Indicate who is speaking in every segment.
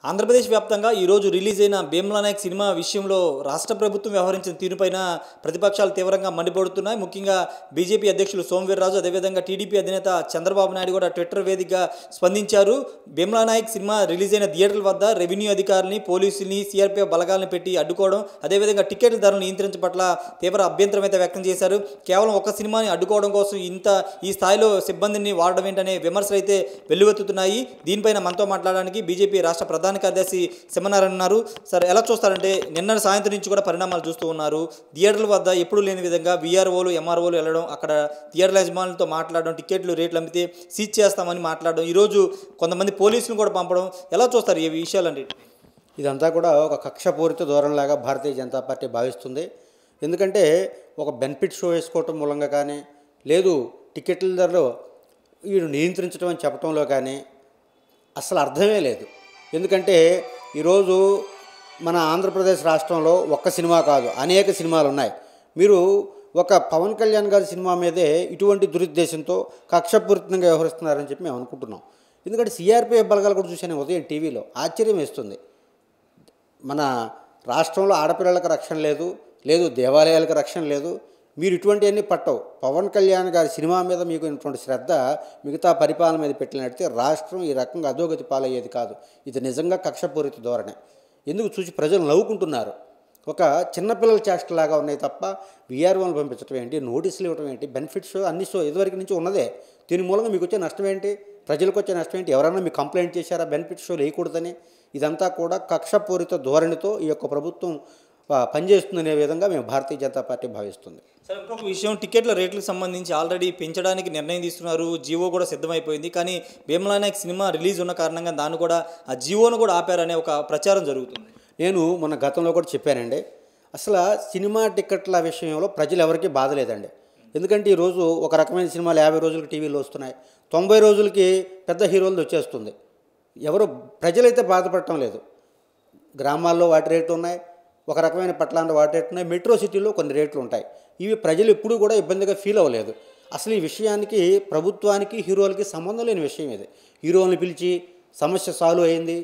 Speaker 1: ఆంధ్రప్రదేశ్ వ్యాప్తంగా ఈరోజు రిలీజ్ అయిన భీమ్లా నాయక్ సినిమా విషయంలో రాష్ట్ర ప్రభుత్వం వ్యవహరించిన తీరుపైన ప్రతిపక్షాలు తీవ్రంగా మండిపడుతున్నాయి ముఖ్యంగా బీజేపీ అధ్యక్షులు సోమవీర్రాజు అదేవిధంగా టీడీపీ అధినేత చంద్రబాబు నాయుడు కూడా ట్విట్టర్ వేదికగా స్పందించారు భీమ్లా నాయక్ సినిమా రిలీజ్ అయిన థియేటర్ల వద్ద రెవెన్యూ అధికారులని పోలీసుల్ని సిఆర్పీఎఫ్ బలగాలను పెట్టి అడ్డుకోవడం అదేవిధంగా టికెట్ల ధరలను నియంత్రించడం పట్ల తీవ్ర అభ్యంతరం అయితే వ్యక్తం చేశారు కేవలం ఒక సినిమాని అడ్డుకోవడం కోసం ఇంత ఈ స్థాయిలో సిబ్బందిని వాడడం ఏంటనే విమర్శలు అయితే వెల్లువెత్తుతున్నాయి దీనిపైన మనతో మాట్లాడడానికి బీజేపీ రాష్ట్ర ప్రధాన కార్యదర్శి సెమినార్ ఉన్నారు సార్ ఎలా చూస్తారంటే నిన్న సాయంత్రం నుంచి కూడా పరిణామాలు చూస్తూ ఉన్నారు థియేటర్ల వద్ద ఎప్పుడు లేని విధంగా విఆర్ఓలు ఎంఆర్ఓలు వెళ్ళడం అక్కడ థియేటర్ల యజమానులతో మాట్లాడడం టికెట్లు రేట్లు అమ్మితే సీజ్ చేస్తామని మాట్లాడడం ఈరోజు కొంతమంది పోలీసులు కూడా పంపడం ఎలా చూస్తారు ఈ విషయాలండి
Speaker 2: ఇదంతా కూడా ఒక కక్షపూరిత ధోరణిలాగా భారతీయ జనతా పార్టీ భావిస్తుంది ఎందుకంటే ఒక బెనిఫిట్ షో వేసుకోవటం మూలంగా కానీ లేదు టికెట్ల ధరలు వీడు నియంత్రించడం అని చెప్పడంలో కానీ అసలు అర్థమే లేదు ఎందుకంటే ఈరోజు మన ఆంధ్రప్రదేశ్ రాష్ట్రంలో ఒక్క సినిమా కాదు అనేక సినిమాలు ఉన్నాయి మీరు ఒక పవన్ కళ్యాణ్ గారి సినిమా మీదే ఇటువంటి దురుద్దేశంతో కక్షపూరితంగా వ్యవహరిస్తున్నారని చెప్పి మేము అనుకుంటున్నాం ఎందుకంటే సిఆర్పిఎఫ్ బలగాలు కూడా చూశాను ఉదయం టీవీలో ఆశ్చర్యం వేస్తుంది మన రాష్ట్రంలో ఆడపిల్లలకు రక్షణ లేదు లేదు దేవాలయాలకు రక్షణ లేదు మీరు ఇటువంటివన్నీ పట్టవు పవన్ కళ్యాణ్ గారి సినిమా మీద మీకు ఇటువంటి శ్రద్ధ మిగతా పరిపాలన మీద పెట్టినట్టే రాష్ట్రం ఈ రకంగా అధోగతి పాలయ్యేది కాదు ఇది నిజంగా కక్షపూరిత ధోరణి ఎందుకు చూసి ప్రజలు నవ్వుకుంటున్నారు ఒక చిన్నపిల్లల చేష్టలాగా ఉన్నాయి తప్ప విఆర్ఓలు పంపించడం ఏంటి నోటీసులు ఇవ్వడం ఏంటి బెనిఫిట్స్ అన్ని సో ఇదివరకు నుంచి ఉన్నదే దీని మూలంగా మీకు వచ్చే నష్టం ఏంటి ప్రజలకు వచ్చే నష్టం ఏంటి ఎవరైనా మీకు కంప్లైంట్ చేశారా బెనిఫిట్ షోలు వేయకూడదని ఇదంతా కూడా కక్షపూరిత ధోరణితో ఈ యొక్క ప్రభుత్వం ఆ, పనిచేస్తుందనే విధంగా మేము భారతీయ జనతా పార్టీ భావిస్తుంది
Speaker 1: సార్ ఇంకొక విషయం టికెట్ల రేట్లకు సంబంధించి ఆల్రెడీ పెంచడానికి నిర్ణయం తీసుకున్నారు జీవో కూడా సిద్ధమైపోయింది కానీ భీమ్లా నాయక్ సినిమా రిలీజ్ ఉన్న కారణంగా దాన్ని కూడా ఆ జీవోను కూడా ఆపారనే ఒక ప్రచారం జరుగుతుంది
Speaker 2: నేను మొన్న గతంలో కూడా చెప్పానండి అసలు సినిమా టికెట్ల విషయంలో ప్రజలు ఎవరికీ బాధ లేదండి ఎందుకంటే ఈరోజు ఒక రకమైన సినిమాలు యాభై రోజులకి టీవీలో వస్తున్నాయి తొంభై రోజులకి పెద్ద హీరోలది వచ్చేస్తుంది ఎవరు ప్రజలైతే బాధపడటం లేదు గ్రామాల్లో వాటి రేట్లు ఉన్నాయి ఒక రకమైన పట్టణాల్లో వాటి రేట్లు ఉన్నాయి మెట్రో సిటీలో కొన్ని రేట్లు ఉంటాయి ఇవి ప్రజలు ఎప్పుడూ కూడా ఇబ్బందిగా ఫీల్ అవ్వలేదు అసలు ఈ విషయానికి ప్రభుత్వానికి హీరోలకి సంబంధం లేని విషయం ఇది హీరోలను పిలిచి సమస్య సాల్వ్ అయింది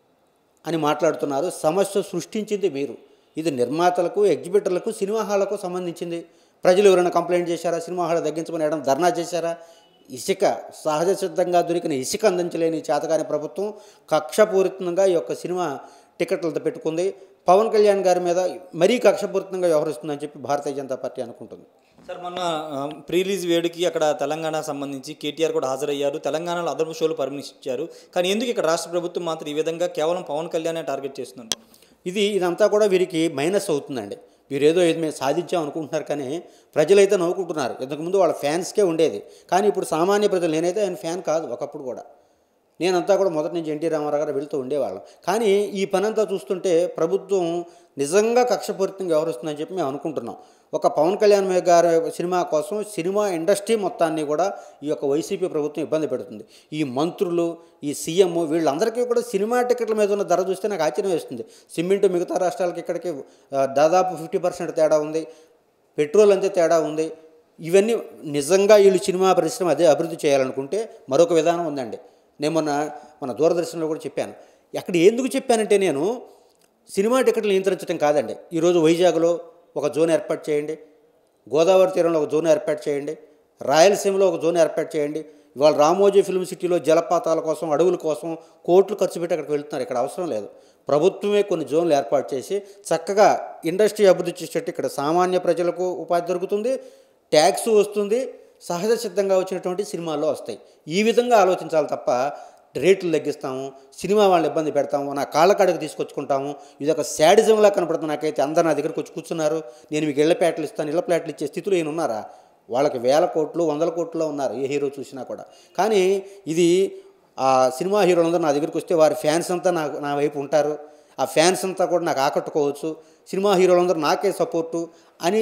Speaker 2: అని మాట్లాడుతున్నారు సమస్య సృష్టించింది మీరు ఇది నిర్మాతలకు ఎగ్జిబిటర్లకు సినిమా హాళ్లకు సంబంధించింది ప్రజలు ఎవరైనా కంప్లైంట్ చేశారా సినిమా హాల్ తగ్గించమని వేయడం ధర్నా చేశారా ఇసుక సహజ సిద్ధంగా దొరికిన ఇసుక అందించలేని చేతకాని ప్రభుత్వం కక్షపూరితంగా ఈ యొక్క సినిమా టికెట్లతో పెట్టుకుంది పవన్ కళ్యాణ్ గారి మీద మరీ కక్షపూరితంగా వ్యవహరిస్తుందని చెప్పి భారతీయ జనతా పార్టీ అనుకుంటుంది
Speaker 1: సార్ మొన్న ప్రీ రిలీజ్ వేడుకి అక్కడ తెలంగాణ సంబంధించి కేటీఆర్ కూడా హాజరయ్యారు తెలంగాణలో అదనపు షోలు పర్మిషన్ ఇచ్చారు కానీ ఎందుకు ఇక్కడ రాష్ట్ర ప్రభుత్వం మాత్రం ఈ విధంగా కేవలం పవన్ కళ్యాణ్ టార్గెట్ చేస్తున్నారు
Speaker 2: ఇది ఇదంతా కూడా వీరికి మైనస్ అవుతుందండి వీరేదో ఇది మేము సాధించాం అనుకుంటున్నారు కానీ ప్రజలైతే నవ్వుకుంటున్నారు ఇంతకుముందు వాళ్ళ ఫ్యాన్స్కే ఉండేది కానీ ఇప్పుడు సామాన్య ప్రజలు నేనైతే ఆయన ఫ్యాన్ కాదు ఒకప్పుడు కూడా నేనంతా కూడా మొదటి నుంచి ఎన్టీ రామారావు గారు వెళ్తూ ఉండేవాళ్ళం కానీ ఈ పనంతా చూస్తుంటే ప్రభుత్వం నిజంగా కక్షపూరితంగా వ్యవహరిస్తుందని చెప్పి మేము అనుకుంటున్నాం ఒక పవన్ కళ్యాణ్ గారి సినిమా కోసం సినిమా ఇండస్ట్రీ మొత్తాన్ని కూడా ఈ యొక్క వైసీపీ ప్రభుత్వం ఇబ్బంది పెడుతుంది ఈ మంత్రులు ఈ సీఎం వీళ్ళందరికీ కూడా సినిమా టికెట్ల మీద ఉన్న ధర చూస్తే నాకు ఆశ్చర్యం వేస్తుంది సిమెంట్ మిగతా రాష్ట్రాలకి ఇక్కడికి ఆ, దాదాపు ఫిఫ్టీ పర్సెంట్ తేడా ఉంది పెట్రోల్ అంతే తేడా ఉంది ఇవన్నీ నిజంగా వీళ్ళు సినిమా పరిశ్రమ అదే అభివృద్ధి చేయాలనుకుంటే మరొక విధానం ఉందండి నేను మొన్న మన దూరదర్శన్లో కూడా చెప్పాను అక్కడ ఎందుకు చెప్పానంటే నేను సినిమా టికెట్లు నియంత్రించడం కాదండి ఈరోజు వైజాగ్లో ఒక జోన్ ఏర్పాటు చేయండి గోదావరి తీరంలో ఒక జోన్ ఏర్పాటు చేయండి రాయలసీమలో ఒక జోన్ ఏర్పాటు చేయండి ఇవాళ రామోజీ ఫిల్మ్ సిటీలో జలపాతాల కోసం అడవుల కోసం కోట్లు ఖర్చు పెట్టి అక్కడికి వెళ్తున్నారు ఇక్కడ అవసరం లేదు ప్రభుత్వమే కొన్ని జోన్లు ఏర్పాటు చేసి చక్కగా ఇండస్ట్రీ అభివృద్ధి చేసేట్టు ఇక్కడ సామాన్య ప్రజలకు ఉపాధి దొరుకుతుంది ట్యాక్స్ వస్తుంది సహజ సిద్ధంగా వచ్చినటువంటి సినిమాల్లో వస్తాయి ఈ విధంగా ఆలోచించాలి తప్ప రేట్లు తగ్గిస్తాము సినిమా వాళ్ళని ఇబ్బంది పెడతాము నా కాళ్ళకాడకు తీసుకొచ్చుకుంటాము ఇది ఒక శాడిజంలా కనపడుతుంది నాకైతే అందరు నా దగ్గరకు వచ్చి కూర్చున్నారు నేను మీకు ఇళ్ల ప్లాట్లు ఇస్తాను ఇళ్ల ప్లాట్లు ఇచ్చే స్థితిలో ఈయన ఉన్నారా వాళ్ళకి వేల కోట్లు వందల కోట్లలో ఉన్నారు ఏ హీరో చూసినా కూడా కానీ ఇది ఆ సినిమా హీరోలందరూ నా దగ్గరికి వస్తే వారి ఫ్యాన్స్ అంతా నా నా వైపు ఉంటారు ఆ ఫ్యాన్స్ అంతా కూడా నాకు ఆకట్టుకోవచ్చు సినిమా హీరోలందరూ నాకే సపోర్టు అని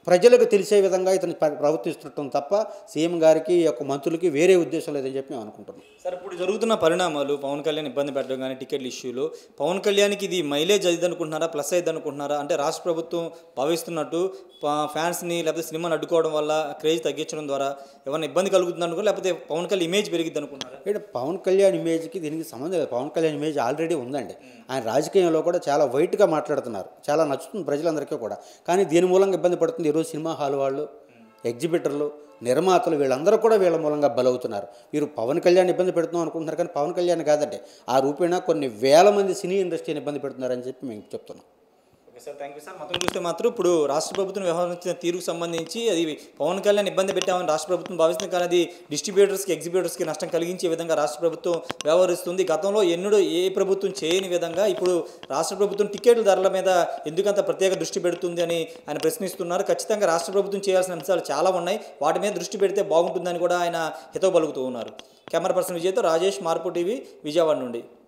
Speaker 2: ప్రజలకు తెలిసే విధంగా ఇతను ప్ర- ప్రవర్తిస్తుండటం తప్ప సీఎం గారికి ఈ యొక్క మంత్రులకి వేరే ఉద్దేశం లేదని చెప్పి మేము అనుకుంటున్నాం
Speaker 1: సార్ ఇప్పుడు జరుగుతున్న పరిణామాలు పవన్ కళ్యాణ్ ఇబ్బంది పెట్టడం కానీ టికెట్ల ఇష్యూలు పవన్ కళ్యాణ్కి ఇది మైలేజ్ అయ్యింది అనుకుంటున్నారా ప్లస్ అయ్యింది అనుకుంటున్నారా అంటే రాష్ట్ర ప్రభుత్వం భావిస్తున్నట్టు ప- ఫ్యాన్స్ని లేకపోతే సినిమాని అడ్డుకోవడం వల్ల క్రేజ్ తగ్గించడం ద్వారా ఏమైనా ఇబ్బంది కలుగుతుంది అనుకో లేకపోతే పవన్ కళ్యాణ్ ఇమేజ్ పెరిగిద్ది అనుకుంటున్నారా
Speaker 2: ఇక్కడ పవన్ కళ్యాణ్ ఇమేజ్కి దీనికి సంబంధం లేదు పవన్ కళ్యాణ్ ఇమేజ్ ఆల్రెడీ ఉందండి ఆయన రాజకీయంలో కూడా చాలా వైట్గా మాట్లాడుతున్నారు చాలా నచ్చుతుంది ప్రజలందరికీ కూడా కానీ దీని మూలంగా ఇబ్బంది పడుతుంది ఈరోజు సినిమా హాల్ వాళ్ళు ఎగ్జిబిటర్లు నిర్మాతలు వీళ్ళందరూ కూడా వీళ్ళ మూలంగా బలవుతున్నారు వీరు పవన్ కళ్యాణ్ ఇబ్బంది పెడుతున్నాం అనుకుంటున్నారు కానీ పవన్ కళ్యాణ్ కాదండి ఆ రూపేణా కొన్ని వేల మంది సినీ ఇండస్ట్రీని ఇబ్బంది పెడుతున్నారని చెప్పి మేము చెప్తున్నాం
Speaker 1: okay sir thank you sir మొత్తం చూస్తే మాత్రం ఇప్పుడు రాష్ట్ర ప్రభుత్వం వ్యవహరించిన తీరుకు సంబంధించి అది పవన్ కళ్యాణ్ ఇబ్బంది పెట్టామని రాష్ట్ర ప్రభుత్వం భావిస్తుంది కానీ అది డిస్ట్రిబ్యూటర్స్కి ఎగ్జిబ్యూటర్స్కి నష్టం కలిగించే విధంగా రాష్ట్ర ప్రభుత్వం వ్యవహరిస్తుంది గతంలో ఎన్నడూ ఏ ప్రభుత్వం చేయని విధంగా ఇప్పుడు రాష్ట్ర ప్రభుత్వం టికెట్ల ధరల మీద ఎందుకంత ప్రత్యేక దృష్టి పెడుతుంది అని ఆయన ప్రశ్నిస్తున్నారు ఖచ్చితంగా రాష్ట్ర ప్రభుత్వం చేయాల్సిన అంశాలు చాలా ఉన్నాయి వాటి మీద దృష్టి పెడితే బాగుంటుందని కూడా ఆయన హితవు పలుకుతూ ఉన్నారు కెమెరా పర్సన్ విజయ్తో రాజేష్ మార్పు టీవీ విజయవాడ నుండి